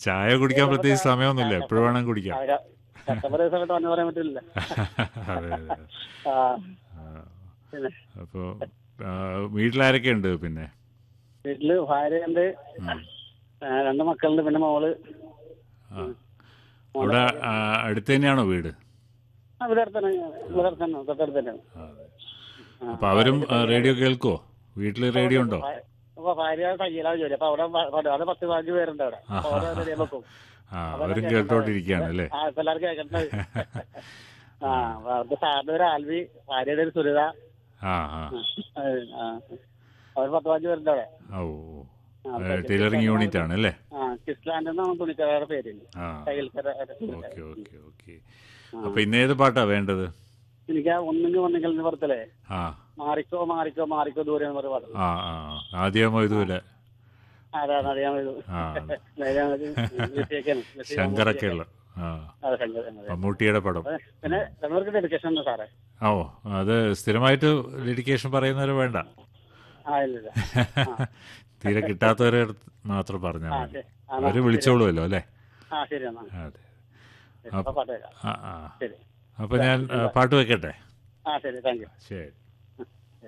ചായ കുടിക്കാൻ പ്രത്യേകിച്ച് സമയമൊന്നുമില്ല എപ്പോഴും വേണം കുടിക്കാം കസ്റ്റമർ സമയത്ത് വന്നു പറയാൻ പറ്റില്ല അതെ അതെ ആ ആ, പിന്നെ അപ്പോ ആ, വീട്ടിലാരൊക്കെ ഉണ്ട് പിന്നെ വീട്ടില് ഭാര്യയുണ്ട് ആ, രണ്ട് മക്കളുണ്ട് പിന്നെ മോള് ആ. അവിടെ ആ, അടുത്ത് തന്നെയാണോ വീട് ആ, ഇവിടെ അടുത്ത് തന്നെ ഇവിടെ അടുത്ത് തന്നെ തൊട്ടടുത്ത് തന്നെയാണ് അതെ. അപ്പൊ അവരും ആ, റേഡിയോ കേൾക്കുവോ വീട്ടില് റേഡിയോ ഉണ്ടോ ഭാ- അപ്പൊ ഭാര്യ കയ്യിലാണ് ജോലി അപ്പൊ അവിടെ പ- പ- അവിടെ പത്ത് പതിനഞ്ച് പേരുണ്ട് അവിടെ അപ്പൊ ഓരോ റെഡിയാ വെക്കും ആ അവരും കേട്ടോണ്ടിരിക്കുകയാണ് അല്ലേ ആ ഇപ്പൊ എല്ലാവർക്കും കേൾക്കണ്ടത് ആ അപ്പൊ അവർക്ക് സാറിന്റെ ഒരു ആൽവി ഭാര്യയുടെ ഒരു സുരിത ആ ആ ആ, ആ. അവർ പത്ത് പതിനഞ്ച് പേരുണ്ട് അവിടെ ഓ ടൈലറിംഗ് യൂണിറ്റ് ആണ് അല്ലേ ആ കിസ്ലാൻഡ് എന്നാണ് തുണിക്കടയുടെ പേര് ആ തയ്യൽക്കര ഓക്കെ ഓക്കെ ഓക്കെ അപ്പൊ ഇന്ന് ഏത് പാട്ടാ വേണ്ടത് എനിക്ക് ആ ഒന്നിന് ഒന്നെങ്കിൽ പുറത്തല്ലേ ആ മാറിക്കോ മാറിക്കോ മാറിക്കോ ദൂരെ എന്ന് പറഞ്ഞ പാട്ട് ആ ആ ആദ്യമോ ഇതുപോലെ അതാണ് അറിയാൻ ആ പറ്റും ശങ്കറൊക്കെ ഉള്ള ആ അതെ ശങ്കർ അതെ. മമ്മൂട്ടിയുടെ പടം അതെ. പിന്നെ രണ്ടുപേർക്ക് ഡെഡിക്കേഷൻ ഉണ്ട് സാറേ ഓ അത് സ്ഥിരമായിട്ട് ഡെഡിക്കേഷൻ പറയുന്നവര് വേണ്ട ആ ഇല്ല ഇല്ല തീരെ കിട്ടാത്തവരെ അടുത്ത് മാത്രം പറഞ്ഞാൽ ആ മതി ശരി ആ, അവര് വിളിച്ചോളുമല്ലോ അല്ലേ ആ ശരി എന്നാ അതെ ശരി, അപ്പൊ പാട്ട് കേൾക്കാം ആ ആ ശരി അപ്പൊ ഞാൻ ആ, പാട്ട് വെക്കട്ടെ ആ ശരി താങ്ക് യു ശരി